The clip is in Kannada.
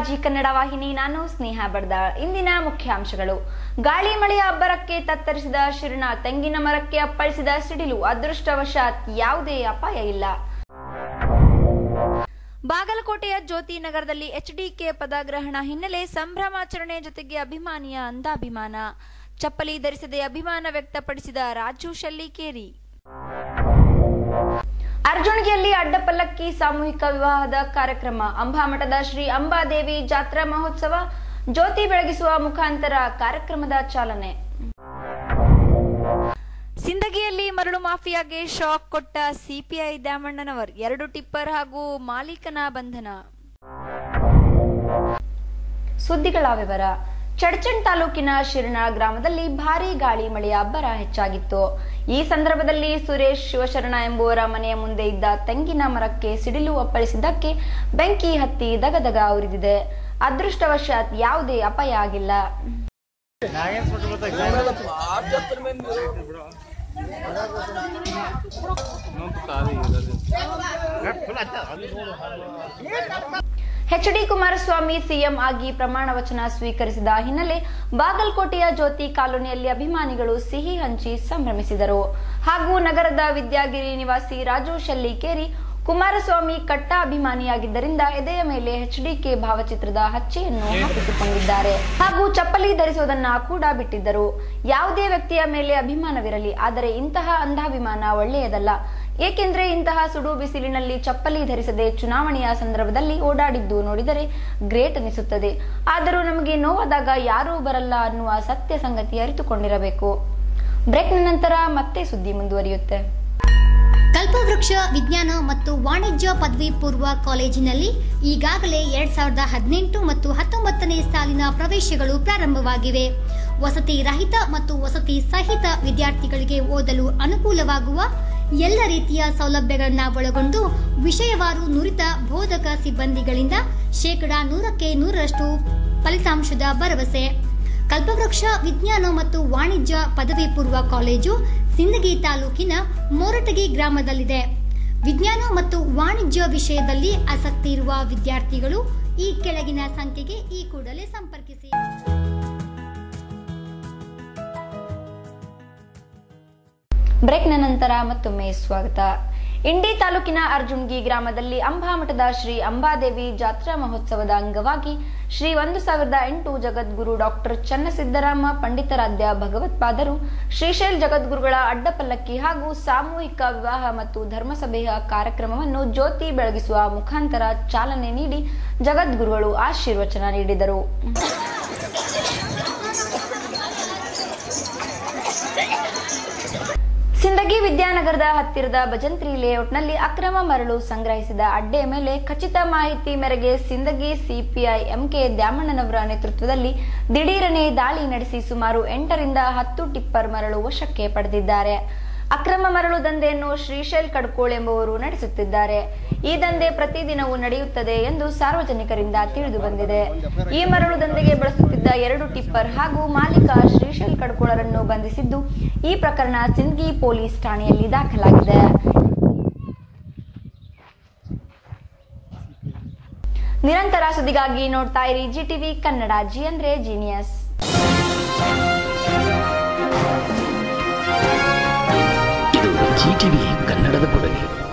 ಜಿ ಕನ್ನಡ ವಾಹಿನಿ ನಾನು ಸ್ನೇಹ ಬಡ್ದಾಳ್ ಇಂದಿನ ಮುಖ್ಯಾಂಶಗಳು ಗಾಳಿ ಮಳೆಯ ಅಬ್ಬರಕ್ಕೆ ತತ್ತರಿಸಿದ ಶಿರ್ಣ ತೆಂಗಿನ ಮರಕ್ಕೆ ಅಪ್ಪಳಿಸಿದ ಸಿಡಿಲು ಅದೃಷ್ಟವಶಾತ್ ಯಾವುದೇ ಅಪಾಯ ಇಲ್ಲ ಬಾಗಲಕೋಟೆಯ ಜ್ಯೋತಿ ನಗರದಲ್ಲಿ ಎಚ್ಡಿಕೆ ಪದಗ್ರಹಣ ಹಿನ್ನೆಲೆ ಸಂಭ್ರಮಾಚರಣೆ ಜೊತೆಗೆ ಅಭಿಮಾನಿಯ ಅಂದಾಭಿಮಾನ ಚಪ್ಪಲಿ ಧರಿಸದೆ ಅಭಿಮಾನ ವ್ಯಕ್ತಪಡಿಸಿದ ರಾಜು ಶೆಲ್ಲಿಕೇರಿ ಅರ್ಜುನ್ಗಿಯಲ್ಲಿ ಅಡ್ಡಪಲ್ಲಕ್ಕಿ ಸಾಮೂಹಿಕ ವಿವಾಹದ ಕಾರ್ಯಕ್ರಮ ಅಂಬಾಮಠದ ಶ್ರೀ ಅಂಬಾದೇವಿ ಜಾತ್ರಾ ಮಹೋತ್ಸವ ಜ್ಯೋತಿ ಬೆಳಗಿಸುವ ಮುಖಾಂತರ ಕಾರ್ಯಕ್ರಮದ ಚಾಲನೆ ಸಿಂದಗಿಯಲ್ಲಿ ಮರಳು ಮಾಫಿಯಾಗೆ ಶಾಕ್ ಕೊಟ್ಟ ಸಿಪಿಐ ದ್ಯಾಮಣ್ಣನವರ್ ಎರಡು ಟಿಪ್ಪರ್ ಹಾಗೂ ಮಾಲೀಕನ ಬಂಧನ ಸುದ್ದಿಗಳ ವಿವರ ಚಡ್ಚಣ್ ತಾಲೂಕಿನ ಶಿರ್ನಾಳ್ ಗ್ರಾಮದಲ್ಲಿ ಭಾರೀ ಗಾಳಿ ಮಳೆಯ ಅಬ್ಬರ ಹೆಚ್ಚಾಗಿತ್ತು ಈ ಸಂದರ್ಭದಲ್ಲಿ ಸುರೇಶ್ ಶಿವಶರಣ ಎಂಬುವರ ಮನೆಯ ಮುಂದೆ ಇದ್ದ ತೆಂಗಿನ ಮರಕ್ಕೆ ಸಿಡಿಲು ಅಪ್ಪಳಿಸಿದ್ದಕ್ಕೆ ಬೆಂಕಿ ಹತ್ತಿ ದಗದಗ ಉರಿದಿದೆ ಅದೃಷ್ಟವಶಾತ್ ಯಾವುದೇ ಅಪಾಯ ಆಗಿಲ್ಲ ಎಚ್ ಡಿ ಕುಮಾರಸ್ವಾಮಿ ಸಿಎಂ ಆಗಿ ಪ್ರಮಾಣ ವಚನ ಸ್ವೀಕರಿಸಿದ ಹಿನ್ನೆಲೆ ಬಾಗಲಕೋಟೆಯ ಜ್ಯೋತಿ ಕಾಲೋನಿಯಲ್ಲಿ ಅಭಿಮಾನಿಗಳು ಸಿಹಿ ಹಂಚಿ ಸಂಭ್ರಮಿಸಿದರು ಹಾಗೂ ನಗರದ ವಿದ್ಯಾಗಿರಿ ನಿವಾಸಿ ರಾಜು ಶೆಲ್ಲಿಕೇರಿ ಕುಮಾರಸ್ವಾಮಿ ಕಟ್ಟ ಅಭಿಮಾನಿಯಾಗಿದ್ದರಿಂದ ಎದೆಯ ಮೇಲೆ ಎಚ್ಡಿಕೆ ಭಾವಚಿತ್ರದ ಹಚ್ಚೆಯನ್ನು ಹಾಕಿಸಿಕೊಂಡಿದ್ದಾರೆ ಹಾಗೂ ಚಪ್ಪಲಿ ಧರಿಸುವುದನ್ನ ಕೂಡ ಬಿಟ್ಟಿದ್ದರು ಯಾವುದೇ ವ್ಯಕ್ತಿಯ ಮೇಲೆ ಅಭಿಮಾನವಿರಲಿ ಆದರೆ ಇಂತಹ ಅಂಧಾಭಿಮಾನ ಒಳ್ಳೆಯದಲ್ಲ ಏಕೆಂದ್ರೆ ಇಂತಹ ಸುಡು ಬಿಸಿಲಿನಲ್ಲಿ ಚಪ್ಪಲಿ ಧರಿಸದೆ ಚುನಾವಣೆಯ ಸಂದರ್ಭದಲ್ಲಿ ಓಡಾಡಿದ್ದು ನೋಡಿದರೆ ಗ್ರೇಟ್ ಅನಿಸುತ್ತದೆ ಆದರೂ ನಮಗೆ ನೋವಾದಾಗ ಯಾರೂ ಬರಲ್ಲ ಅನ್ನುವ ಸತ್ಯ ಸಂಗತಿ ಅರಿತುಕೊಂಡಿರಬೇಕು ಬ್ರೇಕ್ನ ನಂತರ ಮತ್ತೆ ಸುದ್ದಿ ಮುಂದುವರಿಯುತ್ತೆ ಕಲ್ಪವೃಕ್ಷ ವಿಜ್ಞಾನ ಮತ್ತು ವಾಣಿಜ್ಯ ಪದವಿ ಪೂರ್ವ ಕಾಲೇಜಿನಲ್ಲಿ ಈಗಾಗಲೇ ಎರಡ್ ಸಾವಿರದ ಹದಿನೆಂಟು ಮತ್ತು ಹತ್ತೊಂಬತ್ತನೇ ಸಾಲಿನ ಪ್ರವೇಶಗಳು ಪ್ರಾರಂಭವಾಗಿವೆ ವಸತಿ ರಹಿತ ಮತ್ತು ವಸತಿ ಸಹಿತ ವಿದ್ಯಾರ್ಥಿಗಳಿಗೆ ಓದಲು ಅನುಕೂಲವಾಗುವ ಎಲ್ಲ ರೀತಿಯ ಸೌಲಭ್ಯಗಳನ್ನು ಒಳಗೊಂಡು ವಿಷಯವಾರು ನುರಿತ ಬೋಧಕ ಸಿಬ್ಬಂದಿಗಳಿಂದ ಶೇಕಡಾ ನೂರಕ್ಕೆ ನೂರರಷ್ಟು ಫಲಿತಾಂಶದ ಭರವಸೆ ಕಲ್ಪವೃಕ್ಷ ವಿಜ್ಞಾನ ಮತ್ತು ವಾಣಿಜ್ಯ ಪದವಿ ಪೂರ್ವ ಕಾಲೇಜು ಸಿಂದಗಿ ತಾಲೂಕಿನ ಮೋರಟಗಿ ಗ್ರಾಮದಲ್ಲಿದೆ ವಿಜ್ಞಾನ ಮತ್ತು ವಾಣಿಜ್ಯ ವಿಷಯದಲ್ಲಿ ಆಸಕ್ತಿ ಇರುವ ವಿದ್ಯಾರ್ಥಿಗಳು ಈ ಕೆಳಗಿನ ಸಂಖ್ಯೆಗೆ ಈ ಕೂಡಲೇ ಸಂಪರ್ಕಿಸಿ ಬ್ರೇಕ್ನ ನಂತರ ಮತ್ತೊಮ್ಮೆ ಸ್ವಾಗತ ಇಂಡಿ ತಾಲೂಕಿನ ಅರ್ಜುನ್ಗಿ ಗ್ರಾಮದಲ್ಲಿ ಅಂಬಾಮಠದ ಶ್ರೀ ಅಂಬಾದೇವಿ ಜಾತ್ರಾ ಮಹೋತ್ಸವದ ಅಂಗವಾಗಿ ಶ್ರೀ ಒಂದು ಸಾವಿರದ ಎಂಟು ಜಗದ್ಗುರು ಡಾಕ್ಟರ್ ಚನ್ನಸಿದ್ದರಾಮ ಪಂಡಿತಾರಾಧ್ಯ ಭಗವತ್ಪಾದರು ಶ್ರೀಶೈಲ್ ಜಗದ್ಗುರುಗಳ ಅಡ್ಡಪಲ್ಲಕ್ಕಿ ಹಾಗೂ ಸಾಮೂಹಿಕ ವಿವಾಹ ಮತ್ತು ಧರ್ಮಸಭೆಯ ಕಾರ್ಯಕ್ರಮವನ್ನು ಜ್ಯೋತಿ ಬೆಳಗಿಸುವ ಮುಖಾಂತರ ಚಾಲನೆ ನೀಡಿ ಜಗದ್ಗುರುಗಳು ಆಶೀರ್ವಚನ ನೀಡಿದರು ಸಿಂದಗಿ ವಿದ್ಯಾನಗರದ ಹತ್ತಿರದ ಭಜಂತ್ರಿ ಲೇಔಟ್ನಲ್ಲಿ ಅಕ್ರಮ ಮರಳು ಸಂಗ್ರಹಿಸಿದ ಅಡ್ಡೆ ಮೇಲೆ ಖಚಿತ ಮಾಹಿತಿ ಮೇರೆಗೆ ಸಿಂದಗಿ ಸಿಪಿಐ ಎಂಕೆ ದ್ಯಾಮಣ್ಣನವರ ನೇತೃತ್ವದಲ್ಲಿ ದಿಢೀರನೆ ದಾಳಿ ನಡೆಸಿ ಸುಮಾರು ಎಂಟರಿಂದ ಹತ್ತು ಟಿಪ್ಪರ್ ಮರಳು ವಶಕ್ಕೆ ಪಡೆದಿದ್ದಾರೆ ಅಕ್ರಮ ಮರಳು ದಂಧೆಯನ್ನು ಶ್ರೀಶೈಲ್ ಕಡ್ಕೋಳ್ ಎಂಬುವರು ನಡೆಸುತ್ತಿದ್ದಾರೆ ಈ ದಂಧೆ ಪ್ರತಿದಿನವೂ ನಡೆಯುತ್ತದೆ ಎಂದು ಸಾರ್ವಜನಿಕರಿಂದ ತಿಳಿದು ಬಂದಿದೆ ಈ ಮರಳು ದಂಧೆಗೆ ಬಳಸುತ್ತಿದ್ದ ಎರಡು ಟಿಪ್ಪರ್ ಹಾಗೂ ಮಾಲೀಕ ಶ್ರೀಶೈಲ್ ಕಡ್ಕೋಳರನ್ನು ಬಂಧಿಸಿದ್ದು ಈ ಪ್ರಕರಣ ಸಿಂದಗಿ ಪೊಲೀಸ್ ಠಾಣೆಯಲ್ಲಿ ದಾಖಲಾಗಿದೆ ನಿರಂತರ ಸುದ್ದಿಗಾಗಿ ನೋಡ್ತಾ ಇರಿ ಜಿ ಟಿವಿ ಕನ್ನಡ ಜಿ ಅಂದ್ರೆ ಜೀನಿಯಸ್ ಇದು ಜಿ ಟಿವಿ ಕನ್ನಡದ ಕೊಡುಗೆ